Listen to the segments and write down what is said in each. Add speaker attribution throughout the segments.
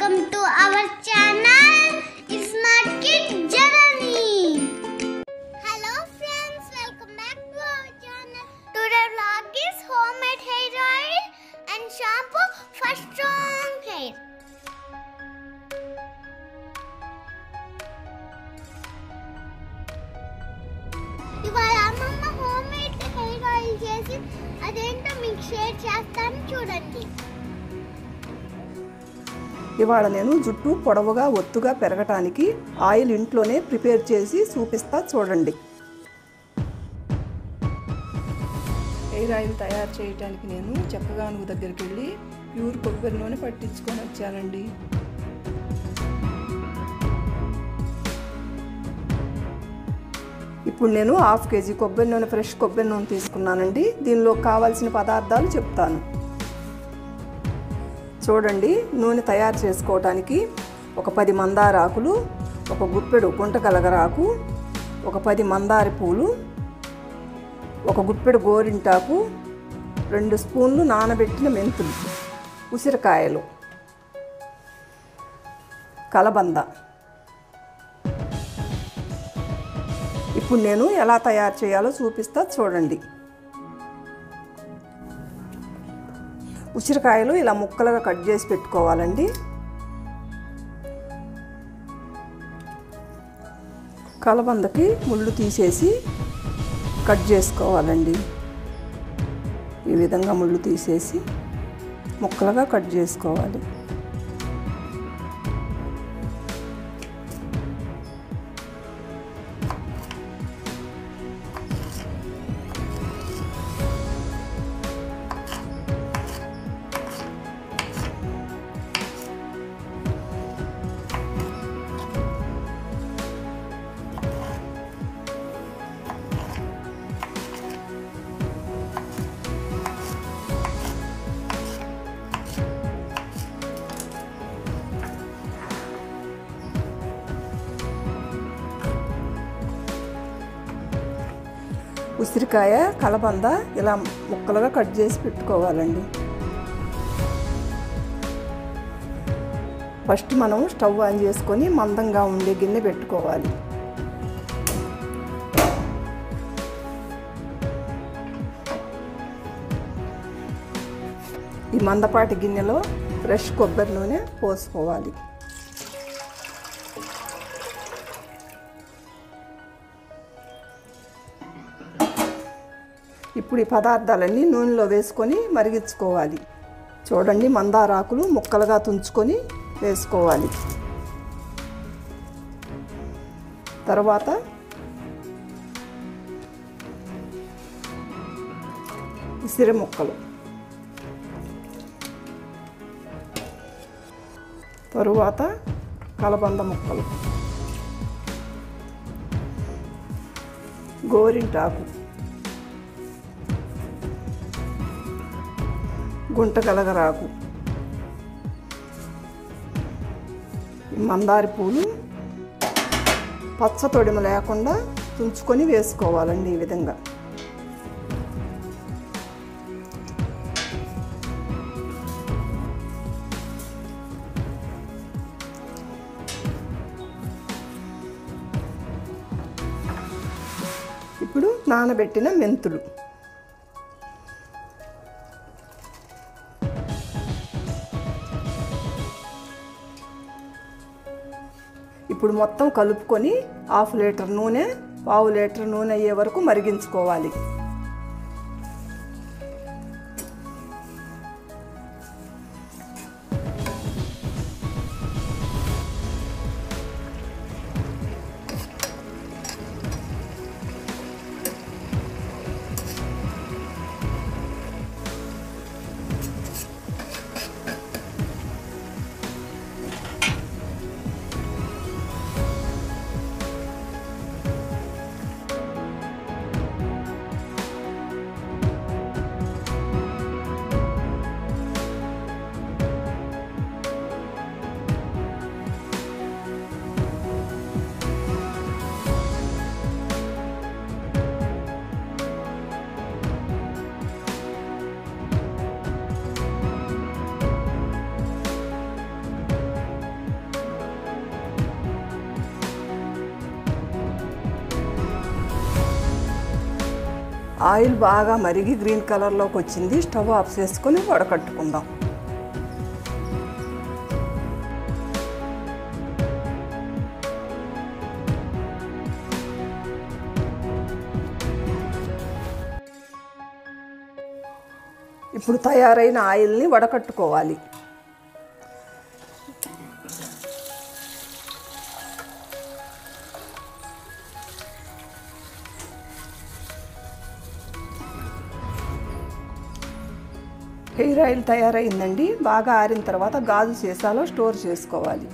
Speaker 1: welcome to our channel Smart Kid Journey. Hello friends, welcome back to our channel. Today vlog is homemade hair oil and shampoo for strong hair. ఇవాళ అమ్మమ్మ home made hair oil చేసి అదేంటో మీకు share చేస్తాను చూడండి
Speaker 2: ఇవాళ నేను జుట్టు పొడవుగా ఒత్తుగా పెరగటానికి ఆయిల్ ఇంట్లోనే ప్రిపేర్ చేసి చూపిస్తా చూడండి హెయిర్ ఆయిల్ తయారు చేయడానికి నేను చెక్కగానుగు దగ్గరికి వెళ్ళి ప్యూర్ కొబ్బరి నూనె పట్టించుకొని వచ్చానండి ఇప్పుడు నేను హాఫ్ కేజీ కొబ్బరి నూనె ఫ్రెష్ కొబ్బరి నూనె తీసుకున్నానండి దీనిలో కావాల్సిన పదార్థాలు చెప్తాను చూడండి నూనె తయారు చేసుకోవటానికి ఒక పది మందారాకులు ఒక గుప్పెడు గుంటగలగరాకు ఒక పది మందారి పూలు ఒక గుప్పెడు గోరింటాకు రెండు స్పూన్లు నానబెట్టిన మెంతులు ఉసిరికాయలు కలబంద ఇప్పుడు నేను ఎలా తయారు చేయాలో చూపిస్తా చూడండి ఉసిరికాయలు ఇలా ముక్కలుగా కట్ చేసి పెట్టుకోవాలండి కలబందకి ముళ్ళు తీసేసి కట్ చేసుకోవాలండి ఈ విధంగా ముళ్ళు తీసేసి ముక్కలుగా కట్ చేసుకోవాలి ఉసిరికాయ కలబంద ఇలా ముక్కలుగా కట్ చేసి పెట్టుకోవాలండి ఫస్ట్ మనం స్టవ్ ఆన్ చేసుకొని మందంగా ఉండే గిన్నె పెట్టుకోవాలి ఈ మందపాటి గిన్నెలో ఫ్రెష్ కొబ్బరి నూనె పోసుకోవాలి ఇప్పుడు ఈ పదార్థాలన్నీ నూనెలో వేసుకొని మరిగించుకోవాలి చూడండి మందారాకులు ముక్కలుగా తుంచుకొని వేసుకోవాలి తర్వాత ఉసిరి ముక్కలు తరువాత కలబంద ముక్కలు గోరింటాకు గుంటగలగరాకు మందారి పూలు పచ్చ తొడిమ లేకుండా తుంచుకొని వేసుకోవాలండి ఈ విధంగా ఇప్పుడు నానబెట్టిన మెంతులు ఇప్పుడు మొత్తం కలుపుకొని హాఫ్ లీటర్ నూనె పావు లీటర్ నూనె అయ్యే వరకు మరిగించుకోవాలి ఆయిల్ బాగా మరిగి గ్రీన్ కలర్లోకి వచ్చింది స్టవ్ ఆఫ్ చేసుకొని వడకట్టుకుందాం ఇప్పుడు తయారైన ఆయిల్ని వడకట్టుకోవాలి హెయిర్ ఆయిల్ తయారైందండి బాగా ఆరిన తర్వాత గాజు సీసాలో స్టోర్ చేసుకోవాలి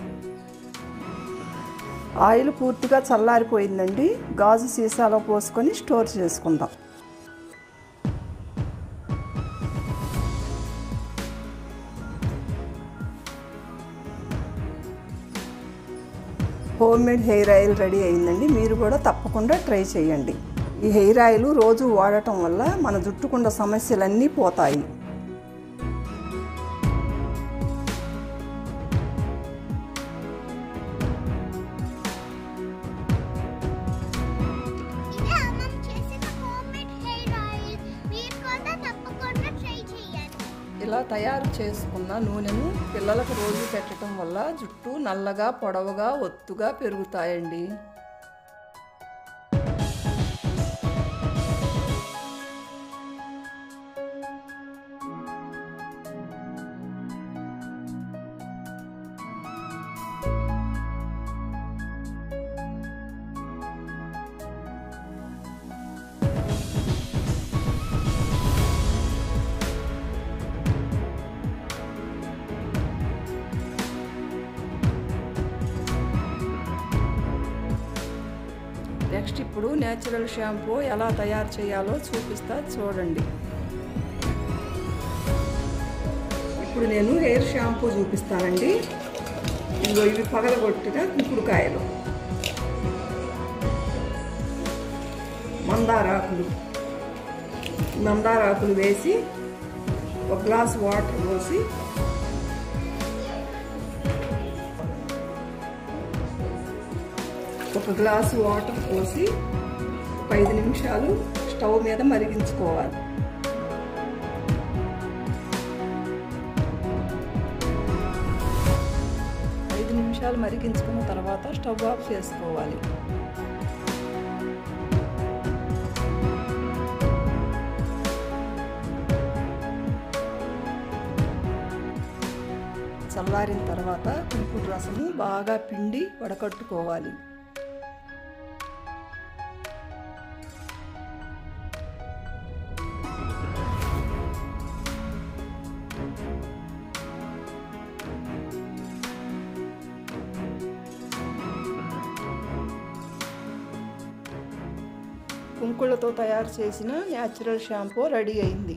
Speaker 2: ఆయిల్ పూర్తిగా చల్లారిపోయిందండి గాజు సీసాలో పోసుకొని స్టోర్ చేసుకుందాం home made hair oil ready అయిందండి మీరు కూడా తప్పకుండా ట్రై చేయండి ఈ హెయిర్ ఆయిల్ రోజు వాడటం వల్ల మన జుట్టుకున్న సమస్యలన్నీ పోతాయి
Speaker 1: ఇదే అమ్మమ్మ చేసిన హోమ్మేడ్ హెయిర్ ఆయిల్ మీరు కూడా తప్పకుండా ట్రై చేయండి
Speaker 2: ఇలా తయారు చేసుకున్న నూనెను పిల్లలకు రోజు పెట్టడం వల్ల జుట్టు నల్లగా పొడవుగా ఒత్తుగా పెరుగుతాయండి నెక్స్ట్ ఇప్పుడు నేచురల్ షాంపూ ఎలా తయారు చేయాలో చూపిస్తా చూడండి ఇప్పుడు నేను హెయిర్ షాంపూ చూపిస్తానండి ఇదిగో ఇవి పగలగొట్టిన కుంకుడుకాయలు మందారాకులు మందారాకులు వేసి ఒక గ్లాస్ వాటర్ పోసి ఒక గ్లాసు వాటర్ పోసి ఒక ఐదు నిమిషాలు స్టవ్ మీద మరిగించుకోవాలి ఐదు నిమిషాలు మరిగించుకున్న తర్వాత స్టవ్ ఆఫ్ చేసుకోవాలి చల్లారిన తర్వాత కుంకుడు రసము బాగా పిండి వడకట్టుకోవాలి కుంకుళ్ళతో తయారు చేసిన న్యాచురల్ షాంపూ రెడీ అయింది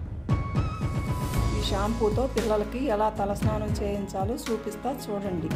Speaker 2: ఈ షాంపూతో పిల్లలకి ఎలా తలస్నానం చేయించాలో చూపిస్తా చూడండి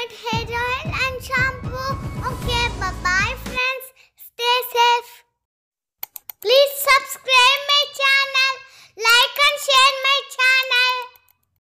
Speaker 1: homemade hair oil and shampoo. Okay, bye bye, friends. Stay safe. Please subscribe.